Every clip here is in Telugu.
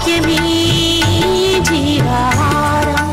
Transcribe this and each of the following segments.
వాక్యమే జీవాహారం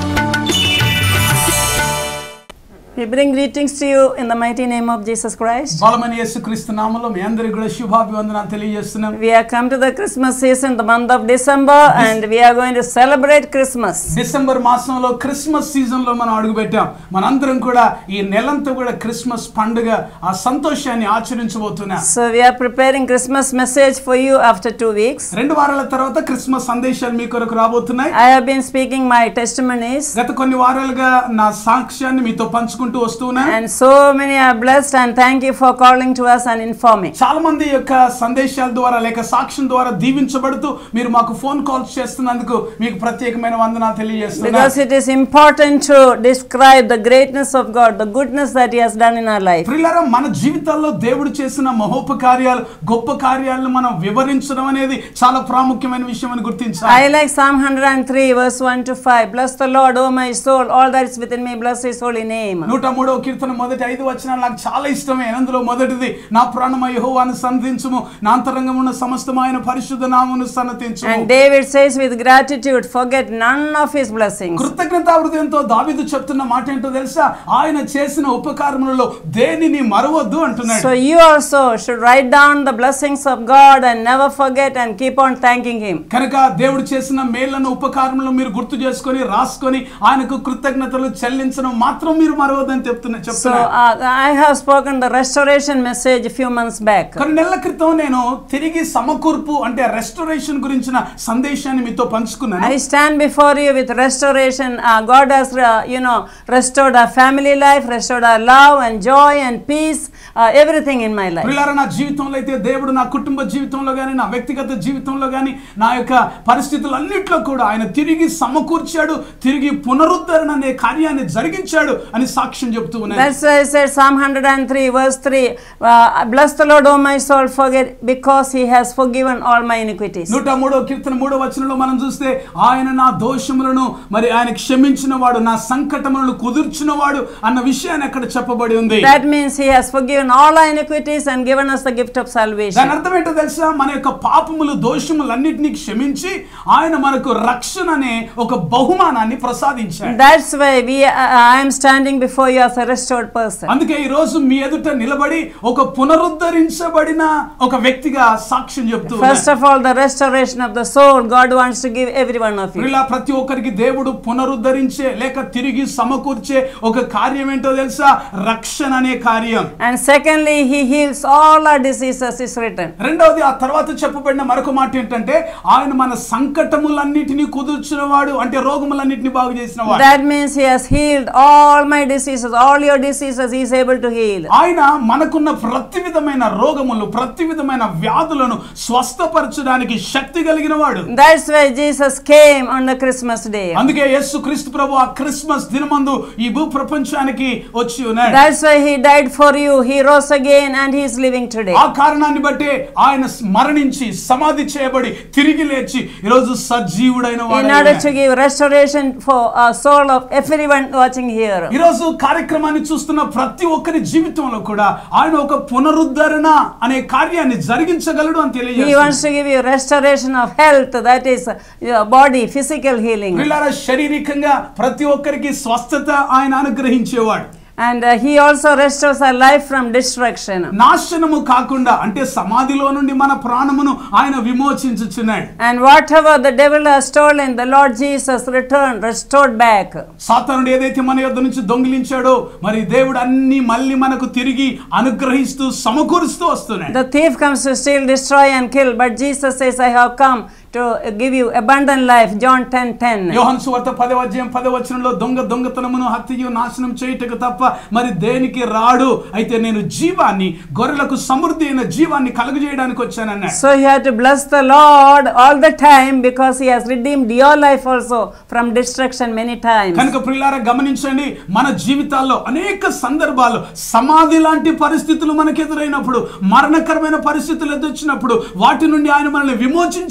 We bring greetings to you in the mighty name of Jesus Christ. బలమైన యేసుక్రీస్తు నామంలో మీ అందరికి కూడా శుభాభివందనాలు తెలియజేస్తున్నాం We have come to the Christmas season, the month of December, and we are going to celebrate Christmas. December మాసంలో క్రిస్మస్ సీజన్ లో మనం అడుగుపెట్టాం మనందరం కూడా ఈ నెలంతా కూడా క్రిస్మస్ పండుగ ఆ సంతోషాన్ని ఆచరించబోతున్నాం So we are preparing Christmas message for you after two weeks. రెండు వారాల తర్వాత క్రిస్మస్ సందేశాలు మీ కొరకు రాబోతున్నాయి I have been speaking my testimonies, గత కొన్ని వారాలుగా నా సాక్ష్యాన్ని మీతో పంచుకుంటూ వస్తున్నా and so many are blessed. And thank you for calling to us and informing. చాలా మంది యొక్క సందేశాల ద్వారా లేక సాక్ష్యం ద్వారా దీవించబడుతూ మీరు మాకు ఫోన్ కాల్స్ చేస్తున్నందుకు మీకు ప్రత్యేకమైన వందనాలు తెలియజేస్తున్నా Because it is important to describe the greatness of God, the goodness that He has done in our life. ప్రియులారా మన జీవితాల్లో దేవుడు చేసిన మహోపకార్యాలు గొప్ప కార్యాలను మనం వివరించడం అనేది చాలా ప్రాముఖ్యమైన విషయం అని గుర్తించాలి I like Psalm 103, verse 1 to 5. Bless the Lord, O my soul, all that is within me, bless His holy name. నూట మూడవ కీర్తన మొదటి ఐదు వచనాలు నాకు చాలా ఇష్టమే అందులో మొదటిది నా ప్రాణమ యెహోవాను సంధించుము నా అంతరంగమున్న సమస్తమైన పరిశుద్ధ నామమును సన్నతించుము And David says with gratitude, forget none of His blessings. కృతజ్ఞతా హృదయంతో దావీదు చెప్తున్న మాట ఏంటో తెలుసా ఆయన చేసిన ఉపకారములలో దేనిని మరవద్దు అంటున్నాడు So you also should write down the blessings of God and never forget and keep on thanking Him. కనుక దేవుడు చేసిన మేళ్లను ఉపకారములను మీరు గుర్తు చేసుకొని రాసుకొని ఆయనకు కృతజ్ఞతలు చెల్లించడం మాత్రం మీరు మరవద్దని చెప్తున్నా So చెప్తున్నా uh, I have spoken the restoration message a few months back. కొన్ని నెలల క్రితం నేను తిరిగి సమకూర్పు అంటే రెస్టోరేషన్ గురించిన సందేశాన్ని మీతో పంచుకున్నాను I stand before you with restoration. Uh, God has, uh, you know, restored our family life, restored our love and joy and peace, uh, everything in my life. ప్రియులారా నా జీవితంలో అయితే దేవుడు నా కుటుంబ జీవితంలో కానీ నా వ్యక్తిగత జీవితంలో కానీ నా యొక్క పరిస్థితులన్నింటిలో కూడా ఆయన తిరిగి సమకూర్చాడు తిరిగి పునరుద్ధరణ అనే కార్యాన్ని జరిగించాడు అని సాక్ష్యం చెప్తూ ఉన్నాను That's why I said Psalm 103, verse 3 uh, Bless the Lord, O my soul, forget because He has forgiven all my iniquities. నూట మూడో కీర్తన మూడో వచనంలో మనం చూస్తే ఆయన నా దోషములను మరి ఆయన క్షమించిన వాడు నా సంకటములను కుదుర్చిన వాడు అన్న విషయాన్ని అక్కడ చెప్పబడి ఉంది That means He has forgiven all our iniquities and given us the gift of దాని salvation. అర్థం ఏంటో తెలుసా మన యొక్క పాపములు దోషములన్నిటినీ క్షమించి ఆయన మనకు రక్షణ అనే ఒక బహుమానాన్ని ప్రసాదించాడు That's why we, uh, I am standing before you as a restored person. అందుకే ఈ రోజు మీ ఎదుట నిలబడి ఒక పునరుద్ధరించబడిన ఒక వ్యక్తిగా సాక్ష్యం చెప్తూ First of all, the restoration of the soul, God wants to give every one of you. ఇలా ప్రతి ఒక్కరికి దేవుడు పునరుద్ధరించే లేక తిరిగి సమకూర్చే ఒక కార్యం ఏంటో తెలుసా రక్షణ అనే కార్యం And secondly, He heals all our diseases, is written. రెండవది ఆ తర్వాత చెప్పబడిన మరొక మాట ఏంటంటే ఆయన మన సంకటములన్నిటినీ కుదుర్చిన వాడు అంటే రోగములన్నిటిని బాగు చేసిన వాడు That means He has healed all my diseases, all your diseases, He is able to heal. ఆయన మనకున్న ప్రతి విధమైన రోగములు ప్రతి విధమైన వ్యాధులను స్వస్థపరచడానికి శక్తి కలిగిన వాడు That's why Jesus came on the Christmas day. అందుకే యేసు క్రీస్తు ప్రభు ఆ క్రిస్మస్ దినమందు ఈ భూ ప్రపంచానికి వచ్చి ఉన్నాడు That's why He died for you. He rose again and He is living today. ఆ కారణాన్ని బట్టి ఆయన మరణించి సమాధి చేయబడి తిరిగి లేచి ఈరోజు సజీవుడైన In వాడు order to give restoration for a soul of everyone watching here. ఈరోజు కార్యక్రమాన్ని చూస్తున్న ప్రతి ఒక్కరి జీవితంలో కూడా ఆయన ఒక పునరుద్ధరణ అనే కార్యాన్ని జరిగించగలడు అని He తెలియజేస్తున్నాడు wants to give you restoration of health, that is uh, your body, physical healing. పిల్లల శారీరకంగా ప్రతి ఒక్కరికి స్వస్థత ఆయన అనుగ్రహించేవాడు And uh, He also restores our life from destruction. నాశనము కాకుండా అంటే సమాధిలో నుండి మన ప్రాణమును ఆయన విమోచించుచున్నాడు And whatever the devil has stolen, the Lord Jesus returned, restored back. సాతానుడు ఏదైతే మన యొద్ద నుంచి దొంగిలించాడో మరి దేవుడు అన్ని మళ్ళీ మనకు తిరిగి అనుగ్రహిస్తూ సమకూరుస్తూ వస్తున్నాడు The thief comes to steal, destroy, and kill, but Jesus says, I have come to give you abundant life. John 10 10. యోహన్ సువార్త పదవ అధ్యాయం పదవ వచనంలో దొంగ దొంగతనమును హత్యయు నాశనం చేయుటకు తప్ప మరి దేనికి రాడు అయితే నేను జీవాన్ని గొర్రెలకు సమృద్ధి అయిన జీవాన్ని కలుగజేయడానికి వచ్చానన్నాడు So you have to bless the Lord all the time because He has redeemed your life also from destruction many times. కనుక ప్రియులారా గమనించండి మన జీవితాల్లో అనేక సందర్భాలు సమాధి లాంటి పరిస్థితులు మనకు ఎదురైనప్పుడు మరణకరమైన పరిస్థితులు ఎదుర్చినప్పుడు వాటి నుండి ఆయన మనల్ని విమోచించాడు గనక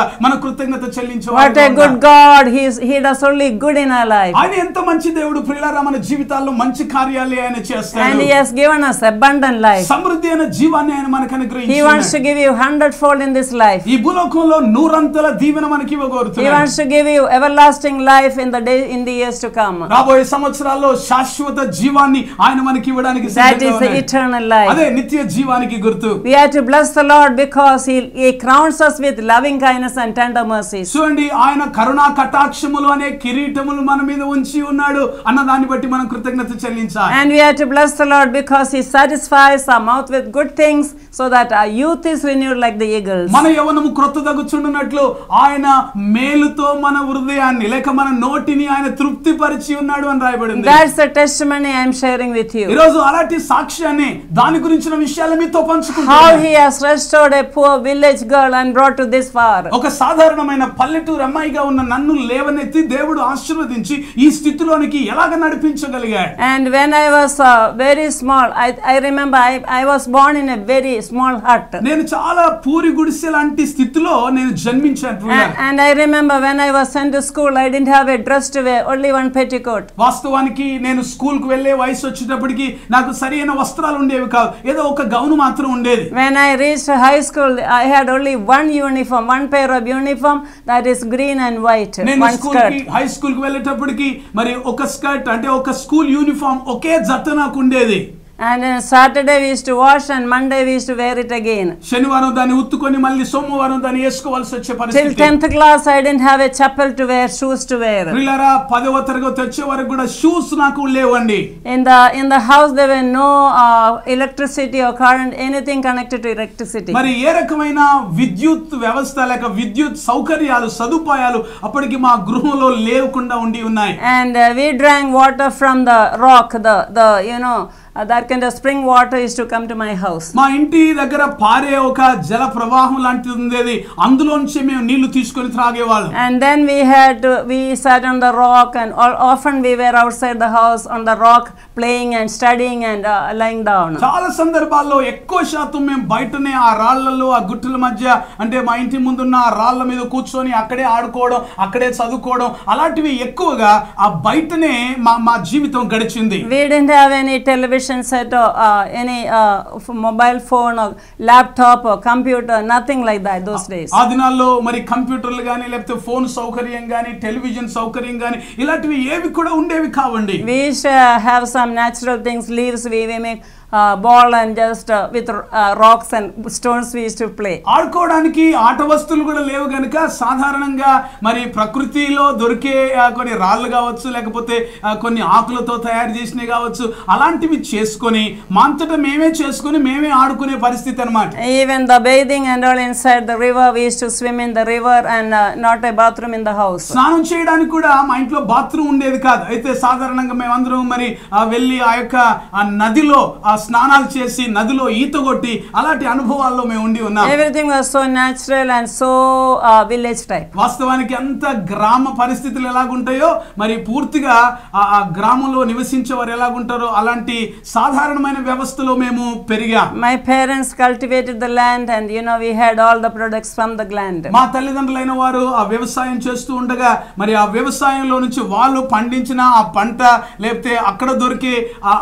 బిడ్డలారా మన కృతజ్ఞత చెల్లించే What వారుగా a good ఉండాలి. God. He's, he does only good in our life. ఆయన ఎంత మంచి దేవుడు ప్రియులారా మన జీవితాల్లో మంచి కార్యాలే ఆయన And చేస్తాడు He has given us abundant life. సమృద్ధి అయిన జీవాన్ని ఆయన మనకు He wants అనుగ్రహించాడు to give you hundredfold in this life. ఈ భూలోకంలో నూరంతల దీవెన మనకి He ఇవ్వగోరుతున్నాడు wants to give you everlasting life in the day in the years to come. రాబోయే సంవత్సరాల్లో శాశ్వత జీవాన్ని ఆయన మనకి ఇవ్వడానికి That సిద్ధంగా is the ఉన్నాడు. eternal life. అదే నిత్య జీవానికి గుర్తు We have to bless the Lord because He, he crowns us with loving kindness and tender mercies. చూడండి ఆయన కరుణా కటాక్షములు అనే కిరీటములు మన మీద ఉంచి ఉన్నాడు అన్న దాన్ని బట్టి మనం కృతజ్ఞత చెల్లించాలి And we have to bless the Lord because He satisfies our mouth with good things so that our youth is renewed like the eagles. మన యవనము క్రొత్త తగ్గుచుండునట్లు ఆయన మేలుతో మన హృదయాన్ని లేక మన నోటిని ఆయన తృప్తి పరిచి ఉన్నాడు అని రాయబడింది That's the testimony I am sharing with you. ఈరోజు అలాంటి సాక్ష్యాన్ని దాని గురించిన విషయాలు మీతో How పంచుకుంటాను He has restored a poor village girl and brought to this far. ఒక సాధారణమైన పల్లెటూరు అమ్మాయిగా ఉన్న నన్ను లేవనెత్తి దేవుడు ఆశీర్వదించి ఈ స్థితిలోనికి ఎలాగ నడిపించగలిగాడు And when I was uh, very small, I, I remember I, I was born in a very small hut. నేను చాలా పూరి గుడిసె లాంటి స్థితిలో నేను జన్మించాను And, and I remember when I was sent to school, I didn't have a dress to wear, only one petticoat. వాస్తవానికి నేను స్కూల్ కు వెళ్లే వయసు వచ్చేటప్పటికి నాకు సరైన వస్త్రాలు ఉండేవి కాదు ఏదో ఒక గౌను మాత్రం ఉండేది When I reached high school, I had only one uniform, one pair of uniform that is green and white, నేను one స్కూల్ కి skirt. హై స్కూల్ కి వెళ్ళేటప్పటికి మరి ఒక స్కర్ట్ అంటే ఒక స్కూల్ యూనిఫామ్ ఒకే జత నాకు ఉండేది And then Saturday we used to wash, and Monday we used to wear it again. శనివారం దాన్ని ఉత్తుకొని మళ్ళీ సోమవారం దాన్ని వేసుకోవాల్సి వచ్చే Till పరిస్థితి 10th class, I didn't have a chapel to wear, shoes to wear. ప్రియులారా పదవ తరగతి వచ్చే వరకు కూడా షూస్ నాకు లేవండి In the in the house there were no uh, electricity or current, anything connected to electricity. మరి ఏ రకమైన విద్యుత్ వ్యవస్థ లేక విద్యుత్ సౌకర్యాలు సదుపాయాలు అప్పటికి మా గృహంలో లేకుండా ఉండి ఉన్నాయి And uh, we drank water from the rock, the the you know uh, that kind of spring water used to come to my house. మా ఇంటి దగ్గర పారే ఒక జల ప్రవాహం లాంటిది ఉండేది అందులోంచి మేము నీళ్లు తీసుకొని త్రాగేవాళ్ళం And then we had to, we sat on the rock, and all, often we were outside the house on the rock playing and studying and uh, lying down. చాలా సందర్భాల్లో ఎక్కువ శాతం మేము బయటనే ఆ రాళ్లలో ఆ గుట్టల మధ్య అంటే మా ఇంటి ముందున్న ఆ రాళ్ల మీద కూర్చొని అక్కడే ఆడుకోవడం అక్కడే చదువుకోవడం అలాంటివి ఎక్కువగా ఆ బయటనే మా మా జీవితం గడిచింది We didn't have any television set or uh, any uh, f- mobile phone or laptop or computer, nothing like that those days. ఆ దినాల్లో మరి కంప్యూటర్లు కానీ లేకపోతే ఫోన్ సౌకర్యం కానీ టెలివిజన్ సౌకర్యం కానీ ఇలాంటివి ఏవి కూడా ఉండేవి కావండి We used to uh, have some natural things, leaves, we, we make uh, ball and just uh, with uh, rocks and stones we used to play. ఆడుకోవడానికి ఆట వస్తువులు కూడా లేవు గనుక సాధారణంగా మరి ప్రకృతిలో దొరికే ఆ, కొన్ని రాళ్ళు కావచ్చు లేకపోతే ఆ, కొన్ని ఆకులతో తయారు చేసినవి కావచ్చు అలాంటివి చేసుకొని మాంతట మేమే చేసుకొని మేమే ఆడుకునే పరిస్థితి అన్నమాట Even the bathing and all inside the river, we used to swim in the river and uh, not a bathroom in the house. స్నానం చేయడానికి కూడా మా ఇంట్లో బాత్రూమ్ ఉండేది కాదు అయితే సాధారణంగా మేమందరం మరి ఆ వెళ్ళి ఆ యొక్క ఆ నదిలో ఆ స్నానాలు చేసి నదిలో ఈత కొట్టి అలాంటి అనుభవాల్లో మేము ఉండి ఉన్నాం Everything was so natural and so uh, village type. వాస్తవానికి అంత గ్రామ పరిస్థితులు ఎలాగుంటాయో మరి పూర్తిగా ఆ ఆ గ్రామంలో నివసించే వారు ఎలాగుంటారో అలాంటి సాధారణమైన వ్యవస్థలో మేము పెరిగాం My parents cultivated the land and you know we had all the products from the land. మా తల్లిదండ్రులైన వారు ఆ వ్యవసాయం చేస్తూ ఉండగా మరి ఆ వ్యవసాయంలో నుంచి వాళ్ళు పండించిన ఆ పంట లేకపోతే అక్కడ దొరికే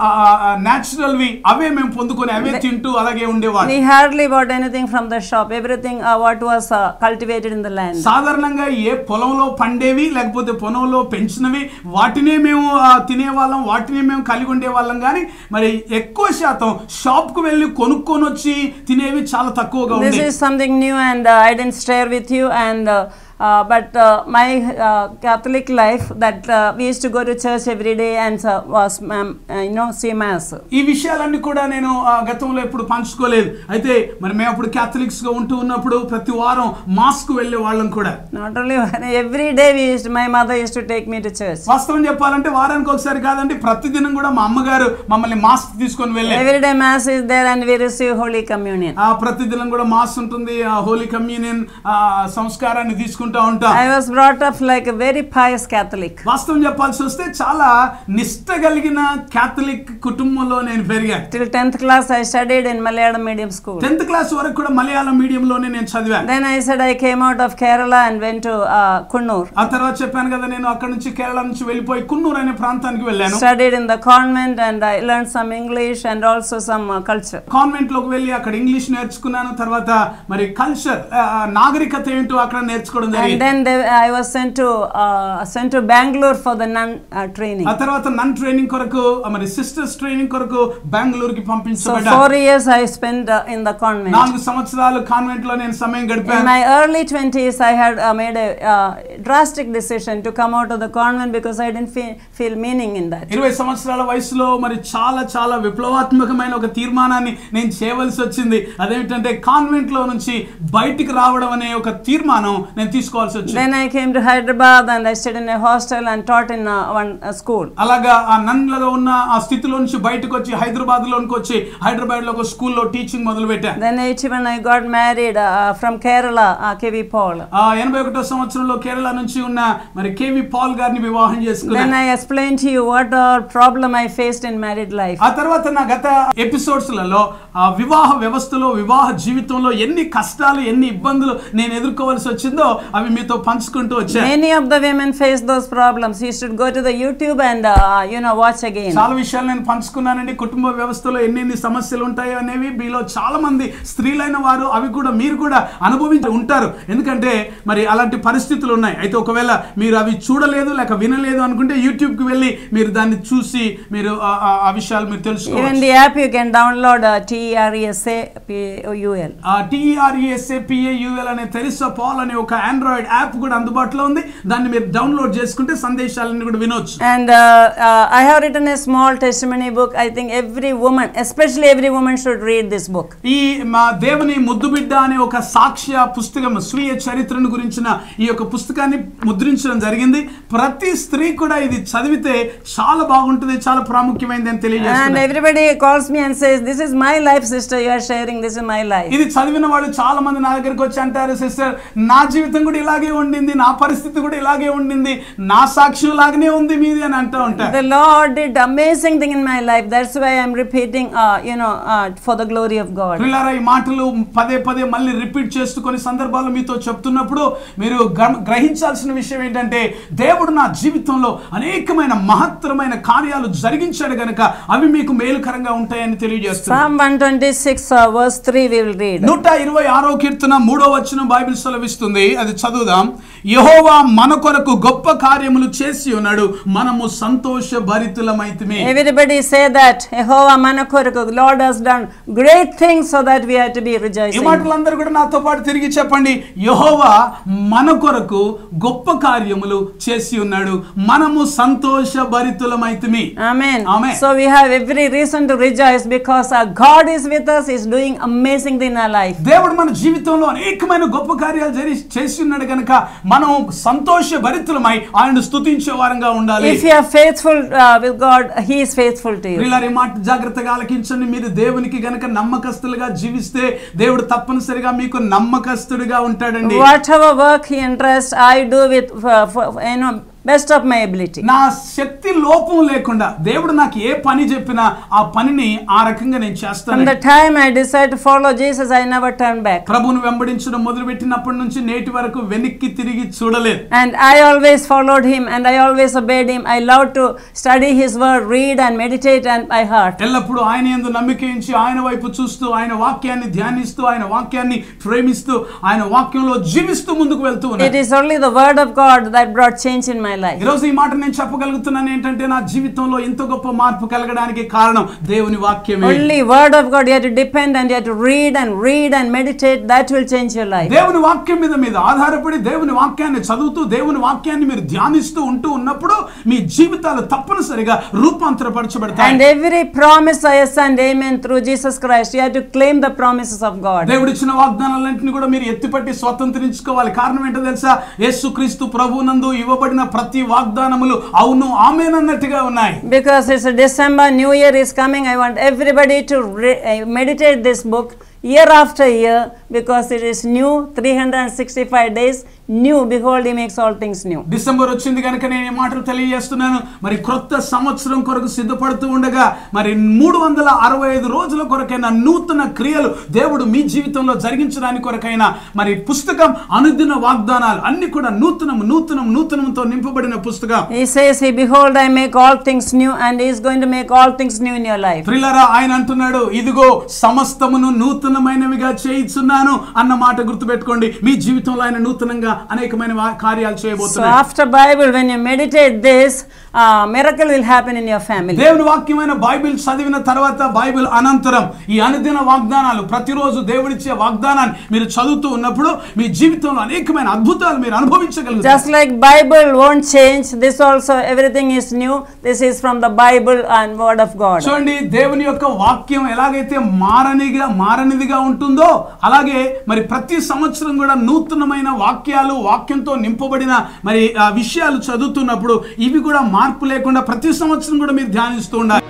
న్యాచురల్వి అవే మేము పొందుకొని అవే తింటూ అలాగే ఉండేవాళ్ళు We hardly bought anything from the shop. Everything uh, what was uh, cultivated in the land. సాధారణంగా ఏ పొలంలో పండేవి లేకపోతే పొలంలో పెంచినవి వాటినే మేము ఆ, తినేవాళ్ళం వాటినే మేము కలిగి ఉండేవాళ్ళం కానీ మరి ఎక్కువ శాతం షాప్ కు వెళ్ళి కొనుక్కొని వచ్చి తినేవి చాలా తక్కువగా This ఉండేవి is something new and uh, I didn't share with you and uh, uh, but uh, my uh, Catholic life that uh, we used to go to church every day and uh, was um, uh, you know see mass. ఈ విషయాలన్నీ కూడా నేను ఆ, గతంలో ఎప్పుడు పంచుకోలేదు అయితే మరి మేము అప్పుడు క్యాథలిక్స్ గా ఉంటూ ఉన్నప్పుడు ప్రతి వారం మాస్క్ వెళ్ళే వాళ్ళం కూడా Not only one, every day we used my mother used to take me to church. వాస్తవం చెప్పాలంటే వారానికి ఒకసారి కాదండి ప్రతిదినం కూడా మా అమ్మగారు మమ్మల్ని మాస్క్ తీసుకొని వెళ్ళే Every day mass is there and we receive Holy Communion. ఆ ప్రతిదినం కూడా మాస్ ఉంటుంది ఆ హోలీ కమ్యూనియన్ ఆ సంస్కారాన్ని తీసుకుంటూ చూస్తుంటా ఉంటాం I was brought up like a very pious Catholic. వాస్తవం చెప్పాల్సి వస్తే చాలా నిష్ట కలిగిన క్యాథలిక్ కుటుంబంలో నేను పెరిగాను Till 10th class, I studied in Malayalam medium school. Tenth class వరకు కూడా మలయాళం మీడియంలోనే నేను చదివాను Then I said I came out of Kerala and went to uh, Kunnur. ఆ తర్వాత చెప్పాను కదా నేను అక్కడ నుంచి కేరళ నుంచి వెళ్ళిపోయి కున్నూరు అనే ప్రాంతానికి వెళ్ళాను Studied in the convent and I learned some English and also some uh, culture. Convent లోకి వెళ్ళి అక్కడ ఇంగ్లీష్ నేర్చుకున్నాను తర్వాత మరి కల్చర్ నాగరికత ఏంటో అక్కడ నేర్చుకోవడం And జరిగింది then they, I was sent to uh, sent to Bangalore for the nun uh, training. ఆ తర్వాత నన్ ట్రైనింగ్ కొరకు ఆ మరి సిస్టర్స్ ట్రైనింగ్ కొరకు బెంగళూరుకి So పంపించబడ్డా four years I spent uh, in the convent. నాలుగు సంవత్సరాలు కాన్వెంట్ లో నేను సమయం In గడిపాను my early 20s, I had uh, made a uh, drastic decision to come out of the convent because I didn't feel, feel meaning in that. ఇరవై సంవత్సరాల వయసులో మరి చాలా చాలా విప్లవాత్మకమైన ఒక తీర్మానాన్ని నేను చేయవలసి వచ్చింది అదేమిటంటే కాన్వెంట్ లో నుంచి బయటికి రావడం అనే ఒక తీర్మానం నేను తీసుకోవాల్సి వచ్చింది Then I came to Hyderabad and I stayed in a hostel and taught in uh, one uh, school. అలాగా ఆ నన్లుగా ఉన్న ఆ స్థితిలో నుంచి బయటకు వచ్చి హైదరాబాద్ లోనికి వచ్చి హైదరాబాద్ లో ఒక స్కూల్లో టీచింగ్ మొదలు పెట్టాను Then 81 I got married uh, from Kerala, uh, KV Paul. ఆ ఎనభై ఒకటో సంవత్సరంలో కేరళ నుంచి ఉన్న మరి కేవి పాల్ గారిని వివాహం Then చేసుకున్నాను I explained to you what uh, problem I faced in married life. ఆ తర్వాత నా గత ఎపిసోడ్స్ లలో ఆ వివాహ వ్యవస్థలో వివాహ జీవితంలో ఎన్ని కష్టాలు ఎన్ని ఇబ్బందులు నేను ఎదుర్కోవాల్సి వచ్చిందో అవి మీతో పంచుకుంటూ వచ్చాను Many of the women face those problems. You should go to the YouTube and uh, you know watch again. చాలా విషయాలు నేను పంచుకున్నానండి కుటుంబ వ్యవస్థలో ఎన్నెన్ని సమస్యలు ఉంటాయో అనేవి మీలో చాలా మంది స్త్రీలైన వారు అవి కూడా మీరు కూడా అనుభవించి ఉంటారు ఎందుకంటే మరి అలాంటి పరిస్థితులు ఉన్నాయి అయితే ఒకవేళ మీరు అవి చూడలేదు లేక వినలేదు అనుకుంటే యూట్యూబ్కి వెళ్ళి మీరు దాన్ని చూసి మీరు ఆ- ఆ- ఆ విషయాలు మీరు Even తెలుసుకోవచ్చు the app you can download uh, T E R E S A P O U L. ఆ టిఆర్ఈఎస్ఏ పిఏయుఎల్ అనే తెరిసా పాల్ అనే ఒక ఆండ్రాయిడ్ యాప్ కూడా అందుబాటులో ఉంది దాన్ని మీరు డౌన్లోడ్ చేసుకుంటే సందేశాలను కూడా వినొచ్చు And uh, uh, I have written a small testimony book. I think every woman, especially every woman, should read this book. ఈ మా దేవుని ముద్దుబిడ్డ అనే ఒక సాక్ష్య పుస్తకం స్వీయ చరిత్రను గురించిన ఈ యొక్క పుస్తకాన్ని ముద్రించడం జరిగింది ప్రతి స్త్రీ కూడా ఇది చదివితే చాలా బాగుంటుంది చాలా ప్రాముఖ్యమైనది అని And తెలియజేస్తుంది everybody calls me and says, This is my life, sister. You are sharing. This is my life. ఇది చదివిన వాళ్ళు చాలా మంది నా దగ్గరికి వచ్చి అంటారు సిస్టర్ నా జీవితం కూడా ఇలాగే ఉండింది నా పరిస్థితి కూడా ఇలాగే ఉండింది నా సాక్ష్యం లాగానే ఉంది మీది అని అంటూ ఉంటారు The Lord did amazing thing in my life. That's why I'm repeating, uh, you know, uh, for the glory of God. ప్రియులారా ఈ మాటలు పదే పదే మళ్ళీ రిపీట్ చేస్తూ కొన్ని సందర్భాల్లో మీతో చెప్తున్నప్పుడు మీరు గమ- గ్రహించాల్సిన విషయం ఏంటంటే దేవుడు నా జీవితంలో అనేకమైన మహత్తరమైన కార్యాలు జరిగించాడు గనుక అవి మీకు మేలుకరంగా ఉంటాయని తెలియజేస్తున్నారు Psalm 126, uh, verse 3, we will read. నూట ఇరవై ఆరో కీర్తన మూడో వచ్చిన బైబిల్ సెలవిస్తుంది అది చదువుదాం యహోవా మన కొరకు గొప్ప కార్యములు చేసి ఉన్నాడు మనము సంతోష భరితులమైతిమి Everybody say that Jehovah Manakoraku, Lord has done great things so that we have to be ఈ rejoicing. మాటలందరూ కూడా నాతో పాటు తిరిగి చెప్పండి యహోవా మన కొరకు గొప్ప కార్యములు చేసి ఉన్నాడు మనము సంతోష భరితులమైతిమి Amen. Amen. So we have every reason to rejoice because our God is with us, is doing amazing thing in our life. దేవుడు మన జీవితంలో అనేకమైన గొప్ప కార్యాలు జరి చేసి ఉన్నాడు కనుక మనం సంతోష భరితులమై ఆయనను స్తుతించే వారంగా ఉండాలి If you are faithful uh, with God, He is faithful to you. ప్రియులారా, ఈ మాట జాగ్రత్తగా ఆలకించండి మీరు దేవునికి గనక నమ్మకస్తులుగా జీవిస్తే దేవుడు తప్పనిసరిగా మీకు నమ్మకస్తుడిగా ఉంటాడండి Whatever work He entrusts, I do with, for, for, you know, best of my ability. నా శక్తి లోపం లేకుండా దేవుడు నాకు ఏ పని చెప్పినా ఆ పనిని ఆ రకంగా నేను From చేస్తాను the time I decided to follow Jesus, I never turned back. ప్రభువును వెంబడించడం మొదలుపెట్టినప్పటి నుంచి నేటి వరకు వెనక్కి తిరిగి చూడలేదు And I always followed him and I always obeyed him. I love to study his word, read and meditate on my heart. ఎల్లప్పుడూ ఆయన ఎందు నమ్మిక ఉంచి ఆయన వైపు చూస్తూ ఆయన వాక్యాన్ని ధ్యానిస్తూ ఆయన వాక్యాన్ని ప్రేమిస్తూ ఆయన వాక్యంలో జీవిస్తూ ముందుకు వెళ్తూ It ఉన్నాను is only the word of God that brought change in my life. ఈరోజు ఈ మాట నేను చెప్పగలుగుతున్నాను ఏంటంటే నా జీవితంలో ఇంత గొప్ప మార్పు కలగడానికి కారణం దేవుని వాక్యమే Only word of God you have to depend and you have to read and read and meditate. That will change your life. దేవుని వాక్యం మీద మీద ఆధారపడి దేవుని వాక్యాన్ని చదువుతూ దేవుని వాక్యాన్ని మీరు ధ్యానిస్తూ ఉంటూ ఉన్నప్పుడు మీ జీవితాలు తప్పనిసరిగా రూపాంతరపరచబడతాయి And every promise I yes and amen through Jesus Christ, you have to claim the promises of God. దేవుడు ఇచ్చిన వాగ్దానాలన్నింటినీ కూడా మీరు ఎత్తిపట్టి స్వతంత్రించుకోవాలి కారణం ఏంటో తెలుసా యేసుక్రీస్తు ప్రభునందు ఇవ్వబడిన ప్రతి వాగ్దానములు అవును ఆమెనన్నట్టుగా ఉన్నాయి Because it's a December, New Year is coming. I want everybody to re- uh, meditate this book. year after year because it is new 365 days new behold he makes all things new December వచ్చింది కనుక నేను ఈ మాటలు తెలియజేస్తున్నాను మరి క్రొత్త సంవత్సరం కొరకు సిద్ధపడుతూ ఉండగా మరి మూడు వందల అరవై ఐదు రోజుల కొరకైన నూతన క్రియలు దేవుడు మీ జీవితంలో జరిగించడానికి కొరకైన మరి పుస్తకం అనుదిన వాగ్దానాలు అన్ని కూడా నూతనం నూతనం నూతనంతో నింపబడిన పుస్తకం he says he behold i make all things new and he is going to make all things new in your life ప్రిల్లరా ఆయన అంటున్నాడు ఇదిగో సమస్తమును నూతనమైనవిగా చేయిస్తున్నాను అన్న మాట గుర్తుపెట్టుకోండి మీ జీవితంలో ఆయన నూతనంగా అనేకమైన వా- కార్యాలు so చేయబోతున్నారు after bible when you meditate this uh, miracle will happen in your family దేవుని వాక్యమైన బైబిల్ చదివిన తర్వాత బైబిల్ అనంతరం ఈ అనుదిన వాగ్దానాలు ప్రతిరోజు దేవుడిచ్చే వాగ్దానాన్ని మీరు చదువుతూ ఉన్నప్పుడు మీ జీవితంలో అనేకమైన అద్భుతాలు మీరు అనుభవించగలుగుతారు just like bible won't change this also everything is new this is from the bible and word of god చూడండి దేవుని యొక్క వాక్యం ఎలాగైతే మారనిగా మారనిదిగా ఉంటుందో అలాగే మరి ప్రతి సంవత్సరం కూడా నూతనమైన వాక్యాలు వాక్యంతో నింపబడిన మరి ఆ విషయాలు చదువుతున్నప్పుడు ఇవి కూడా మార్పు లేకుండా ప్రతి సంవత్సరం కూడా మీరు ధ్యానిస్తూ ఉండాలి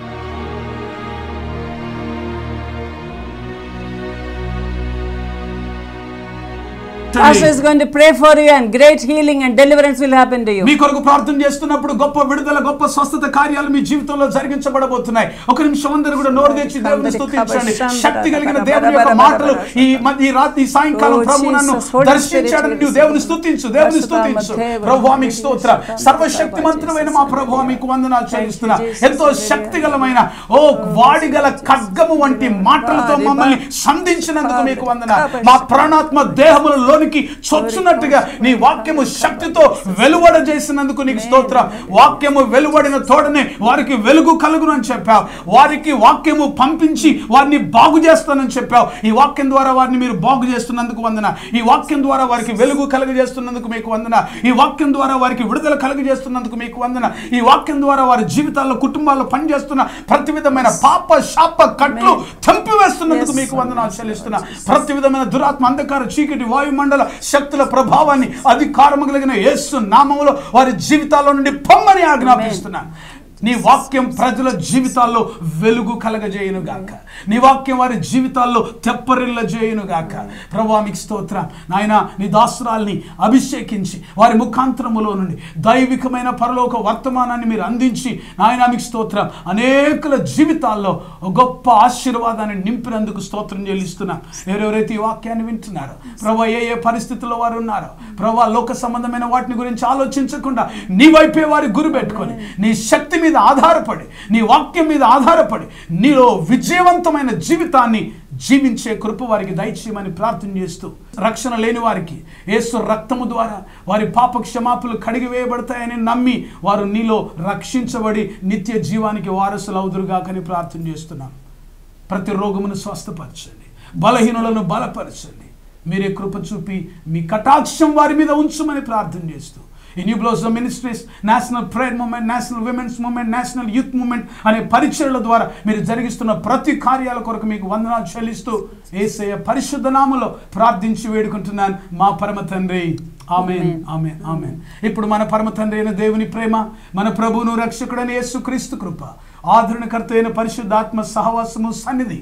pastor is going to pray for you and great healing and deliverance will happen to you మీ కొరకు ప్రార్థన చేస్తున్నప్పుడు గొప్ప విడుదల గొప్ప స్వస్థత కార్యాలు మీ జీవితంలో జరిగించబడబోతున్నాయి ఒక నిమిషం అందరూ కూడా నోరు తెచ్చి దేవుని స్తుతించండి శక్తి కలిగిన దేవుని యొక్క మాటలు ఈ మ- ఈ రాత్రి ఈ సాయంకాలం Oh, ప్రభు నన్ను Jesus, Holy దర్శించాడని Spirit, నువ్వు దేవుని స్తుతించు దేవుని స్తుతించు ప్రభు మీకు స్తోత్ర సర్వశక్తిమంతుడమైన మా ప్రభు మీకు వందనాలు చెల్లిస్తున్నా ఎంతో శక్తిగలమైన ఓ వాడిగల ఖడ్గము వంటి మాటలతో మమ్మల్ని సంధించినందుకు మీకు వందన మా ప్రాణాత్మ దేహములలోనికి చొచ్చునట్టుగా నీ వాక్యము శక్తితో వెలువడ చేసినందుకు నీకు స్తోత్రం వాక్యము వెలువడిన తోడనే వారికి వెలుగు కలుగును అని చెప్పావు వారికి వాక్యము పంపించి వారిని బాగు చేస్తానని చెప్పావు ఈ వాక్యం ద్వారా వారిని మీరు బాగు చేస్తున్నందుకు వందన ఈ వాక్యం ద్వారా వారికి వెలుగు కలుగజేస్తున్నందుకు మీకు వందన ఈ వాక్యం ద్వారా వారికి విడుదల కలుగజేస్తున్నందుకు మీకు వందన ఈ వాక్యం ద్వారా వారి జీవితాల్లో కుటుంబాల్లో పనిచేస్తున్న ప్రతి విధమైన పాప శాప కట్లు చంపివేస్తున్నందుకు మీకు వందనాలు చెల్లిస్తున్నా ప్రతి విధమైన దురాత్మ అంధకార చీకటి వాయుమండల శక్తుల ప్రభావాన్ని అధికారము కలిగిన యేసు నామములో వారి జీవితాల్లో నుండి పొమ్మని ఆజ్ఞాపిస్తున్నాను నీ వాక్యం ప్రజల జీవితాల్లో వెలుగు కలగజేయును గాక నీ వాక్యం వారి జీవితాల్లో తెప్పరిల్ల చేయును గాక ప్రభా మీకు స్తోత్రం నాయన నీ దాసురాల్ని అభిషేకించి వారి ముఖాంతరములో నుండి దైవికమైన పరలోక వర్తమానాన్ని మీరు అందించి నాయన మీకు స్తోత్రం అనేకుల జీవితాల్లో ఒక గొప్ప ఆశీర్వాదాన్ని నింపినందుకు స్తోత్రం చెల్లిస్తున్నా ఎవరెవరైతే ఈ వాక్యాన్ని వింటున్నారో ప్రభా ఏ ఏ పరిస్థితుల్లో వారు ఉన్నారో ప్రభా లోక సంబంధమైన వాటిని గురించి ఆలోచించకుండా నీ వైపే వారి గురి పెట్టుకొని నీ శక్తి మీద ఆధారపడి నీ వాక్యం మీద ఆధారపడి నీలో విజయవంతమైన జీవితాన్ని జీవించే కృప వారికి దయచేయమని ప్రార్థన చేస్తూ రక్షణ లేని వారికి యేసు రక్తము ద్వారా వారి పాప క్షమాపలు కడిగివేయబడతాయని నమ్మి వారు నీలో రక్షించబడి నిత్య జీవానికి వారసులు అవుదురుగాకని ప్రార్థన చేస్తున్నాం ప్రతి రోగమును స్వస్థపరచండి బలహీనులను బలపరచండి మీరే కృప చూపి మీ కటాక్షం వారి మీద ఉంచమని ప్రార్థన చేస్తూ ఈ new blossom ministries national prayer movement national women's movement national youth movement అనే పరిచయల ద్వారా మీరు జరిగిస్తున్న ప్రతి కార్యాల కొరకు మీకు వందనాలు చెల్లిస్తూ ఏసయ్య పరిశుద్ధ నామములో ప్రార్థించి వేడుకుంటున్నాను మా పరమ తండ్రి ఆమెన్ ఆమెన్ ఆమెన్ ఇప్పుడు మన పరమ తండ్రి అయిన దేవుని ప్రేమ మన ప్రభువును రక్షకుడైన యేసు క్రీస్తు కృప ఆదరణకర్త అయిన పరిశుద్ధాత్మ సహవాసము సన్నిధి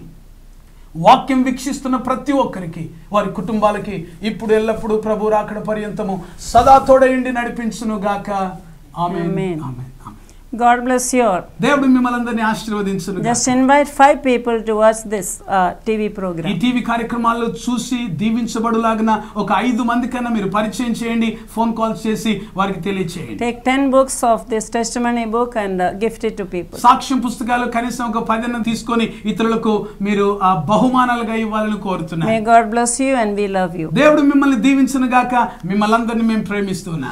వాక్యం వీక్షిస్తున్న ప్రతి ఒక్కరికి వారి కుటుంబాలకి ఇప్పుడు ఎల్లప్పుడూ ప్రభు రాకడ పర్యంతము సదా తోడయండి నడిపించును గాక ఆమేన్ Amen. Amen amen God bless you all. దేవుడు మిమ్మల్ని అందరినీ ఆశీర్వదించును Just invite five people to watch this uh, TV ఈ program. టీవీ కార్యక్రమాల్లో చూసి దీవించబడులాగిన ఒక ఐదు మంది కన్నా మీరు పరిచయం చేయండి ఫోన్ కాల్స్ చేసి వారికి తెలియచేయండి Take 10 books of this testimony book and uh, gift it to people. సాక్ష్యం పుస్తకాలు కనీసం ఒక పదిన్న తీసుకొని ఇతరులకు మీరు ఆ బహుమానాలుగా ఇవ్వాలని కోరుతున్నాను May God bless you and we love you. దేవుడు మిమ్మల్ని దీవించను గాక మిమ్మల్ని అందరినీ మేము ప్రేమిస్తున్నాం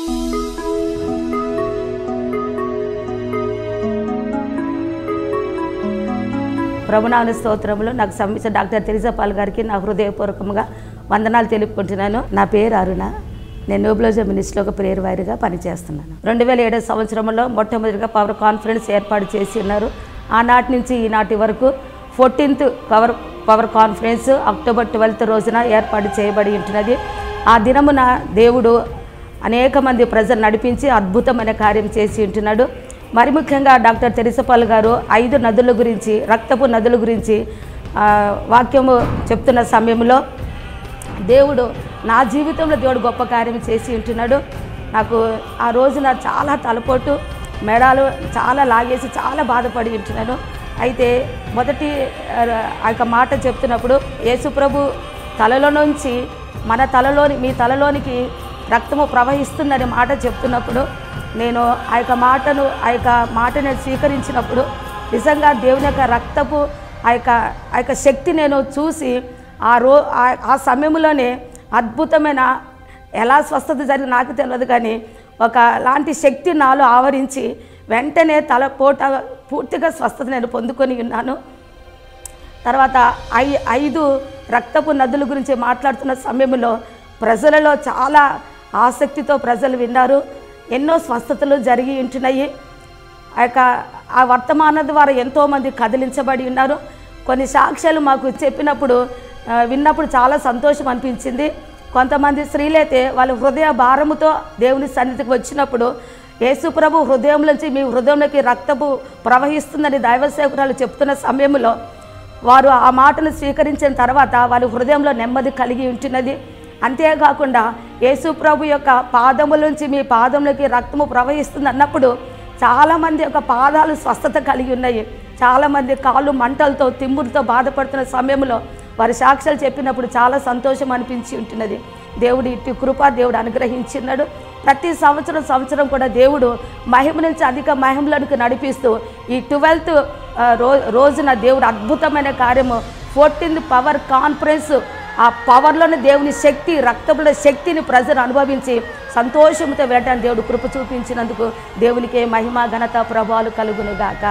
ప్రభునామ స్తోత్రములు నాకు సంబంధించిన డాక్టర్ తెరిసా పాల్ గారికి నా హృదయపూర్వకంగా వందనాలు తెలుపుకుంటున్నాను నా పేరు అరుణ నేను నోబ్లోజ మినిస్ట్లో ఒక ప్రేయర్ వారిగా పనిచేస్తున్నాను రెండు వేల ఏడో సంవత్సరంలో మొట్టమొదటిగా పవర్ కాన్ఫరెన్స్ ఏర్పాటు చేసి ఉన్నారు ఆనాటి నుంచి ఈనాటి వరకు fourteenth power power conference October twelfth రోజున ఏర్పాటు చేయబడి ఉంటున్నది ఆ దినమున దేవుడు అనేక మంది ప్రజలు నడిపించి అద్భుతమైన కార్యం చేసి ఉంటున్నాడు మరి ముఖ్యంగా డాక్టర్ తెరిసపాల్ గారు ఐదు నదుల గురించి రక్తపు నదుల గురించి ఆ, వాక్యము చెప్తున్న సమయంలో దేవుడు నా జీవితంలో దేవుడు గొప్ప కార్యం చేసి ఉంటున్నాడు నాకు ఆ రోజున చాలా తలపోటు మెడాలు చాలా లాగేసి చాలా బాధపడి ఉంటున్నాను అయితే మొదటి ఆ, ఆ యొక్క మాట చెప్తున్నప్పుడు యేసుప్రభు తలలో నుంచి మన తలలోని మీ తలలోనికి రక్తము ప్రవహిస్తుందనే మాట చెప్తున్నప్పుడు నేను ఆ యొక్క మాటను ఆ యొక్క మాట నేను స్వీకరించినప్పుడు నిజంగా దేవుని యొక్క రక్తపు ఆ యొక్క ఆ యొక్క శక్తి నేను చూసి ఆ రో ఆ- ఆ సమయంలోనే అద్భుతమైన ఎలా స్వస్థత జరిగి నాకు తెలియదు కానీ ఒక లాంటి శక్తి నాలో ఆవరించి వెంటనే తల పోట పూర్తిగా స్వస్థత నేను పొందుకొని ఉన్నాను తర్వాత ఐ ఐదు రక్తపు నదుల గురించి మాట్లాడుతున్న సమయంలో ప్రజలలో చాలా ఆసక్తితో ప్రజలు విన్నారు ఎన్నో స్వస్థతలు జరిగి ఉంటున్నాయి ఆ యొక్క ఆ వర్తమానం ద్వారా ఎంతోమంది కదిలించబడి ఉన్నారు కొన్ని సాక్ష్యాలు మాకు చెప్పినప్పుడు ఆ, విన్నప్పుడు చాలా సంతోషం అనిపించింది కొంతమంది స్త్రీలైతే వాళ్ళ హృదయ భారముతో దేవుని సన్నిధికి వచ్చినప్పుడు యేసుప్రభు హృదయంలోంచి మీ హృదయంలోకి రక్తపు ప్రవహిస్తుందని దైవ సేవకురాలు చెప్తున్న సమయంలో వారు ఆ మాటను స్వీకరించిన తర్వాత వారి హృదయంలో నెమ్మది కలిగి ఉంటున్నది అంతేకాకుండా యేసు ప్రభు యొక్క పాదముల నుంచి మీ పాదంలోకి రక్తము ప్రవహిస్తుంది అన్నప్పుడు చాలామంది యొక్క పాదాలు స్వస్థత కలిగి ఉన్నాయి చాలామంది కాళ్ళు మంటలతో తిమ్మురుతో బాధపడుతున్న సమయంలో వారి సాక్ష్యాలు చెప్పినప్పుడు చాలా సంతోషం అనిపించి ఉంటున్నది దేవుడు ఇటు కృప దేవుడు అనుగ్రహించినాడు ప్రతి సంవత్సరం సంవత్సరం కూడా దేవుడు మహిమ నుంచి అధిక మహిమలకు నడిపిస్తూ ఈ ట్వెల్త్ రో రోజున దేవుడు అద్భుతమైన కార్యము ఫోర్టీన్త్ పవర్ కాన్ఫరెన్స్ ఆ పవర్లోని దేవుని శక్తి రక్తముల శక్తిని ప్రజలు అనుభవించి సంతోషంతో వెళ్ళడానికి దేవుడు కృప చూపించినందుకు దేవునికే మహిమ ఘనత ప్రభావాలు కలుగును గాక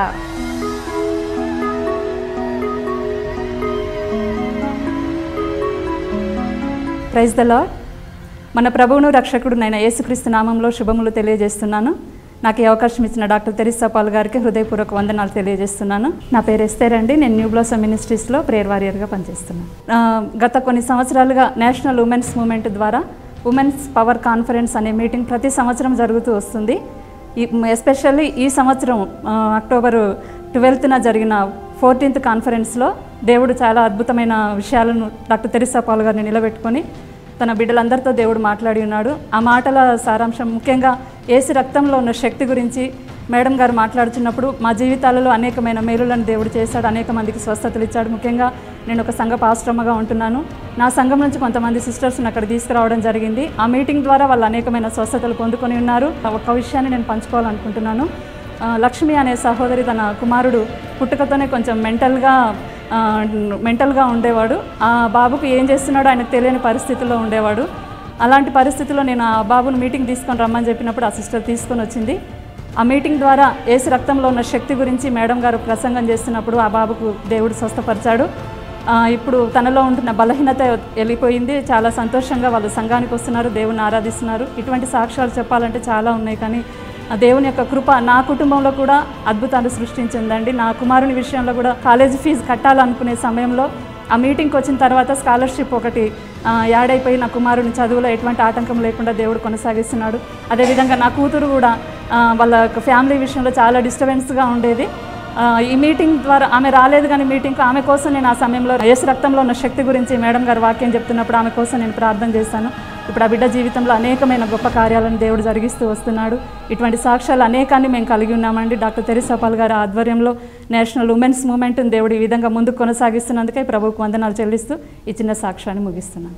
ప్రైజ్ ద లాడ్ మన ప్రభువును రక్షకుడు నేను యేసుక్రీస్తు నామంలో శుభములు తెలియజేస్తున్నాను నాకు ఈ అవకాశం ఇచ్చిన డాక్టర్ తెరిసా పాల్ గారికి హృదయపూర్వక వందనాలు తెలియజేస్తున్నాను నా పేరు ఎస్తేర్ అండి నేను న్యూ బ్లాసమ్ మినిస్ట్రీస్లో ప్రేయర్ వారియర్గా పనిచేస్తున్నాను ఆ, గత కొన్ని సంవత్సరాలుగా నేషనల్ ఉమెన్స్ మూమెంట్ ద్వారా ఉమెన్స్ పవర్ కాన్ఫరెన్స్ అనే మీటింగ్ ప్రతి సంవత్సరం జరుగుతూ వస్తుంది ఈ ఎస్పెషల్లీ ఈ సంవత్సరం ఆ, అక్టోబర్ ట్వెల్త్న జరిగిన ఫోర్టీన్త్ కాన్ఫరెన్స్లో దేవుడు చాలా అద్భుతమైన విషయాలను డాక్టర్ తెరిసా పాల్ గారిని నిలబెట్టుకొని తన బిడ్డలందరితో దేవుడు మాట్లాడి ఉన్నాడు ఆ మాటల సారాంశం ముఖ్యంగా ఏసు రక్తంలో ఉన్న శక్తి గురించి మేడం గారు మాట్లాడుతున్నప్పుడు మా జీవితాలలో అనేకమైన మేలులను దేవుడు చేశాడు అనేక మందికి స్వస్థతలు ఇచ్చాడు ముఖ్యంగా నేను ఒక సంఘ పాశ్రమగా ఉంటున్నాను నా సంఘం నుంచి కొంతమంది సిస్టర్స్ని అక్కడ తీసుకురావడం జరిగింది ఆ మీటింగ్ ద్వారా వాళ్ళు అనేకమైన స్వస్థతలు పొందుకొని ఉన్నారు ఒక విషయాన్ని నేను పంచుకోవాలనుకుంటున్నాను ఆ, లక్ష్మి అనే సహోదరి తన కుమారుడు పుట్టుకతోనే కొంచెం మెంటల్గా ఆ, మెంటల్గా ఉండేవాడు ఆ బాబుకు ఏం చేస్తున్నాడో ఆయనకు తెలియని పరిస్థితిలో ఉండేవాడు అలాంటి పరిస్థితిలో నేను ఆ బాబును మీటింగ్ తీసుకొని రమ్మని చెప్పినప్పుడు ఆ సిస్టర్ తీసుకొని వచ్చింది ఆ మీటింగ్ ద్వారా ఏసు రక్తంలో ఉన్న శక్తి గురించి మేడం గారు ప్రసంగం చేస్తున్నప్పుడు ఆ బాబుకు దేవుడు స్వస్థపరిచాడు ఆ, ఇప్పుడు తనలో ఉంటున్న బలహీనత వెళ్ళిపోయింది చాలా సంతోషంగా వాళ్ళు సంఘానికి వస్తున్నారు దేవుని ఆరాధిస్తున్నారు ఇటువంటి సాక్ష్యాలు చెప్పాలంటే చాలా ఉన్నాయి కానీ ఆ దేవుని యొక్క కృప నా కుటుంబంలో కూడా అద్భుతాలు సృష్టించిందండి నా కుమారుని విషయంలో కూడా కాలేజీ ఫీజు కట్టాలనుకునే సమయంలో ఆ మీటింగ్కి వచ్చిన తర్వాత స్కాలర్షిప్ ఒకటి ఆ, యాడ్ అయిపోయి నా కుమారుని చదువులో ఎటువంటి ఆటంకం లేకుండా దేవుడు కొనసాగిస్తున్నాడు అదేవిధంగా నా కూతురు కూడా ఆ, వాళ్ళ యొక్క ఫ్యామిలీ విషయంలో చాలా డిస్టర్బెన్స్గా ఉండేది ఆ, ఈ మీటింగ్ ద్వారా ఆమె రాలేదు కానీ మీటింగ్కి ఆమె కోసం నేను ఆ సమయంలో యేసు రక్తంలో ఉన్న శక్తి గురించి మేడం గారు వాక్యం చెప్తున్నప్పుడు ఆమె కోసం నేను ప్రార్థన చేశాను ఇప్పుడు ఆ బిడ్డ జీవితంలో అనేకమైన గొప్ప కార్యాలను దేవుడు జరిగిస్తూ వస్తున్నాడు ఇటువంటి సాక్ష్యాలు అనేకాన్ని మేము కలిగి ఉన్నామండి డాక్టర్ తెరిసపాల్ గారి ఆధ్వర్యంలో నేషనల్ ఉమెన్స్ మూమెంట్ని దేవుడు ఈ విధంగా ముందుకు కొనసాగిస్తున్నందుకే ప్రభువుకు వందనాలు చెల్లిస్తూ ఈ చిన్న సాక్ష్యాన్ని ముగిస్తున్నాను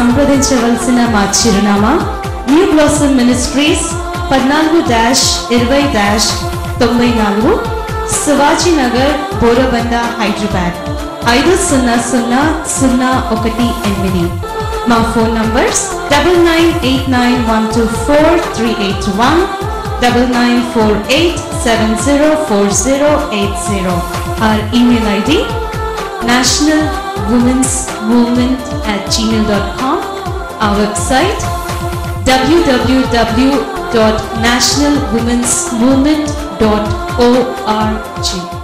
సంప్రదించవలసిన మా చిరునామా న్యూ బ్లాసమ్ మినిస్ట్రీస్ పద్నాలుగు డాష్ ఇరవై డాష్ తొంభై నాలుగు శివాజీ నగర్ బోరబండ హైదరాబాద్ ఐదు సున్నా సున్నా సున్నా ఒకటి ఎనిమిది మా phone numbers double nine eight nine one two four three eight one double nine four eight seven zero four zero eight zero. Our email ID National Women's Movement at gmail.com. Our website www.nationalwomensmovement.org.